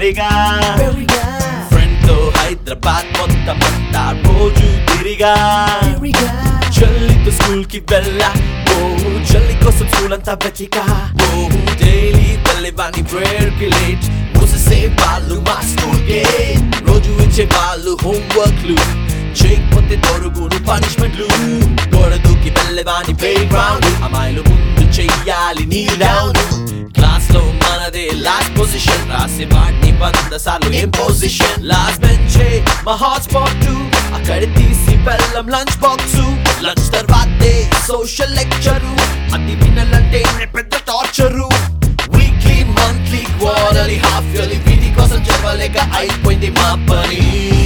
బడిగా friend తో హైదరాబాద్ మొత్తం అంతా రోజు తిరిగా చెల్లితో స్కూల్ కి వెళ్ళా ఓ చెల్లి కోసం స్కూల్ అంతా వెతికా ఓ డైలీ వెళ్ళేవాని ప్రేయర్ కి లేట్ మూసేసే వాళ్ళు మా స్కూల్ గేట్ రోజు ఇచ్చే వాళ్ళు హోంవర్క్లు చేయకపోతే దొరుగును పనిష్మెంట్లు గోడ దూకి వెళ్ళేవాని ప్లే గ్రౌండ్ అమ్మాయిలు ముందు చెయ్యాలి నీ డౌన్ క్లాస్ లో మనదే లాస్ట్ పొజిషన్ రాసే వాడిని వంద సార్లు ఏం పొజిషన్ లాస్ట్ బెంచే మా హాట్ స్పాట్ అక్కడ తీసి వెళ్ళం లంచ్ బాక్స్ లంచ్ తర్వాతే సోషల్ లెక్చరు అది వినాలంటే పెద్ద torture weekly monthly quarterly half yearly వీటి కోసం చెప్పలేక అయిపోయింది మా పని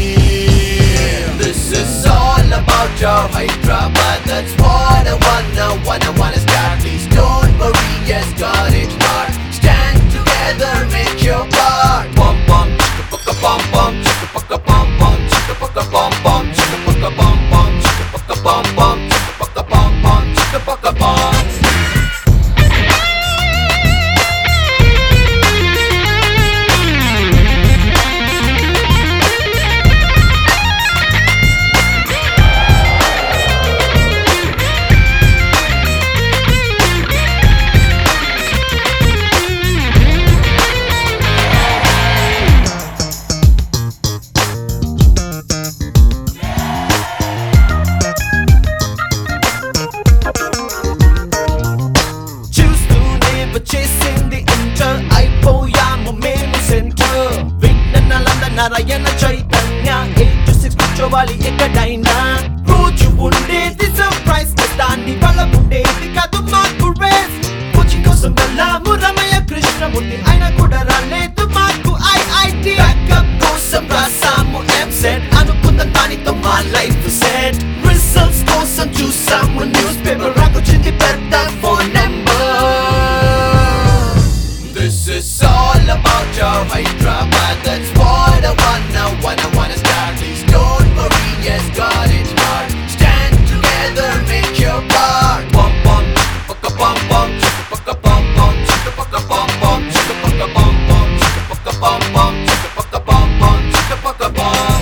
This is all about your Hyderabad That's what I wanna, wanna, wanna start Please don't worry, yes, got it hard Stand together, make your part Bum bum, chicka pucka bum bum Chicka pucka bum bum, chicka pucka bum bum Chicka pucka bum bum, chicka pucka bum bum Chicka pucka bum bum, chicka pucka bum చూస్తూనే వచ్చేసింది inter అయిపోయాము మేము centre విజ్ఞానాలంద Narayana Chaitanya eight to six కూర్చోవాలి ఎక్కడైనా రోజు ఉండేది surprise దాన్ని వల్ల ఉండేది కాదు మాకు రేస్ కోచింగ్ కోసం వెళ్ళాము రమయ్య కృష్ణమూర్తి ఆయన కూడా రాలేదు మాకు ఐఐటి బ్యాకప్ కోసం రాసాము ఎంసెట్ అనుకున్న దానితో మా లైఫ్ సెట్ రిజల్ట్స్ కోసం చూసాము న్యూస్ పేపర్ రాకొచ్చింది పెద్ద phone number This is all about your Hyderabad That's what I wanna, wanna, wanna start Please don't worry, yes, got it hard Stand together, make your part Bum bum, chicka bum bum, chicka bum bum, chicka bum bum, chicka bum bum, chicka bum bum, chicka bum bum, chicka bum.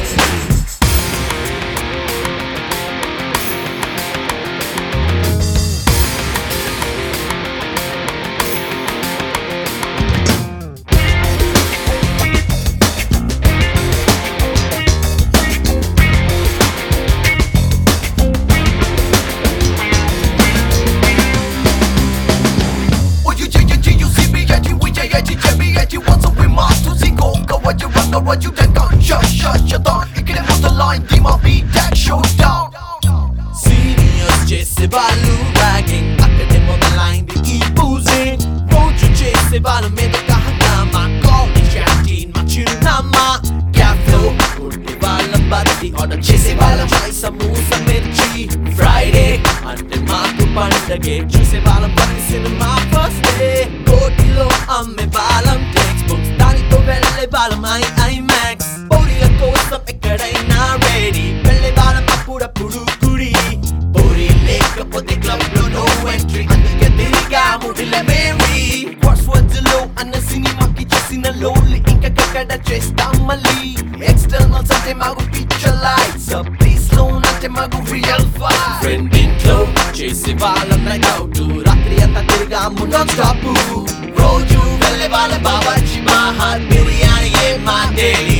Oh, you J J J U C B I G W J I G J B I G What's up with my to see go go what you rock what you then go shut shut shut down You can hold the line team up beat that showdown seniors చేసే వాళ్ళు ragging అక్కడే మొదలైంది ఈ పూజింగ్ రోజు చేసే వాళ్ళ మీద హంగామా కాలేజ్ క్యాంటీన్ మా చిరునామా క్యాఫ్లో ఉండే వాళ్ళ బట్టి ఆర్డర్ చేసే వాళ్ళ మై సమూస మిర్చి ఫ్రైడే అంటే మాకు పండగే చూసే వాళ్ళం ప్రతి సినిమా ఫస్ట్ డే కోటిలో అమ్మే వాళ్ళం టెక్స్ట్ బుక్స్ దానితో వెళ్ళే వాళ్ళం ఐ ఐమాక్స్ పోరీల కోసం ఎక్కడైనా రెడీ వెళ్ళే వాళ్ళం అప్పుడప్పుడు గుడి పోరీ లేకపోతే క్లబ్ లో నో ఎంట్రీ అందుకే తిరిగాము విలమేమి Crosswords లో అన్న సినిమాకి చేసిన లోన్లు ఇంకెక్కడ చేస్తాం మళ్ళీ ఎక్స్టర్నల్స్ అంటే మాకు పిక్చర్ లైట్స్ ప్లీజ్ లోన్ అంటే మాకు రియల్ ఫైర్ ఫ్రెండ్ ఇంట్లో చేసే వాళ్ళం నైట్ అవుట్ రాత్రి అంతా తిరిగాము నాన్ స్టాప్ రోజు వెళ్ళే వాళ్ళ బాబాజీ మహాల్ బిర్యానీ ఏ మా డైలీ